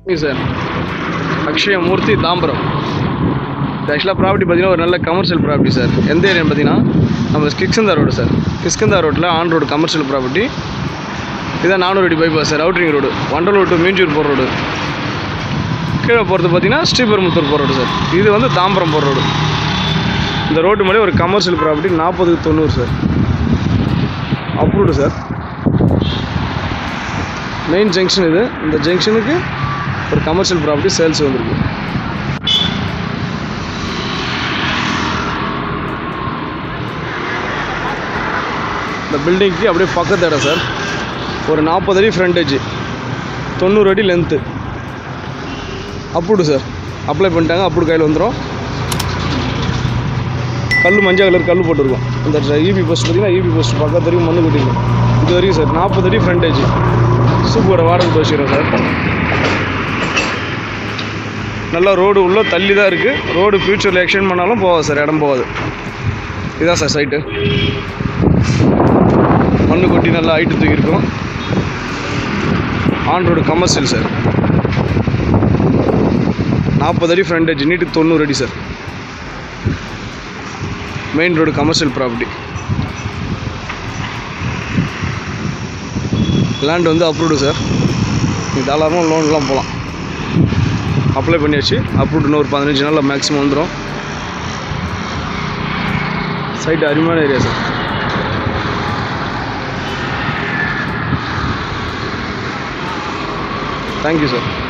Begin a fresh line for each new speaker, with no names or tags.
okay sir அக்ஷயமூர்த்தி Tambaram இது ஆக்சுவலாக property பார்த்தீங்கன்னா ஒரு நல்ல கமர்ஷியல் ப்ராப்பர்ட்டி சார் எந்த ஏரியான்னு பார்த்தீங்கன்னா நம்ம கிஷ்கந்தா ரோடு சார் கிஷ்கந்தா ரோட்டில் ஆன் ரோடு கமர்ஷியல் ப்ராப்பர்ட்டி இதான் நானூறு அடி bypass sir outer ring road Vandalur to Minjur போகிற ரோடு கீழே போகிறது பார்த்தீங்கன்னா ஸ்ரீபெரும்புத்தூர் போகிற ரோடு சார் இது வந்து தாம்பரம் போகிற ரோடு இந்த ரோட்டு மேலே ஒரு கமர்ஷியல் ப்ராப்பர்ட்டி நாற்பதுக்கு தொண்ணூறு sir approved sir main junction இது இந்த ஜங்ஷனுக்கு ஒரு கமர்ஷியல் ப்ராப்பர்ட்டி சேல்ஸ் வந்திருக்கு இந்த பில்டிங்க்கு அப்படியே பக்கத்து இடம் சார் ஒரு நாற்பது அடி ஃப்ரண்டேஜ் தொண்ணூறு அடி லென்த்து அப்ரூவ்டு சார் அப்ளை பண்ணிட்டாங்க அப்ரூவ் கையில் வந்துடும் கல் மஞ்சள் கலர் கல் போட்டிருக்கோம் இந்த இபி போஸ்ட் பார்த்தீங்கன்னா இபி போஸ்ட் பக்கத்து வரைக்கும் மண்ணு கொட்டிருக்கும் இது வரைக்கும் சார் நாற்பது அடி ஃப்ரண்டேஜ் சூப்பரோட வாடகை வச்சுக்கிறோம் சார் நல்லா ரோடு உள்ள தள்ளி தான் இருக்குது ரோடு ஃப்யூச்சரில் எக்ஸ்டெண்ட் பண்ணாலும் போகாது சார் இடம் போகாது இதுதான் சார் சைட்டு மண்ணு கொட்டி நல்லா ஹைட்டு தூக்கியிருக்கும் ஆன் ரோடு கமர்ஷியல் சார் நாற்பது அடி ஃப்ரண்டேஜ் நீட்டுக்கு தொண்ணூறு அடி sir main road commercial property land வந்து அப்ரூவ்டு சார் நீ தாராளமாக லோன்லாம் போகலாம் அப்ளை பண்ணியாச்சு அப்ரூவ்டு இன்னும் ஒரு பதினஞ்சு நாளில் மேக்ஸிமம் வந்துடும் சைட்டு அருமையான ஏரியா சார் தேங்க்யூ சார்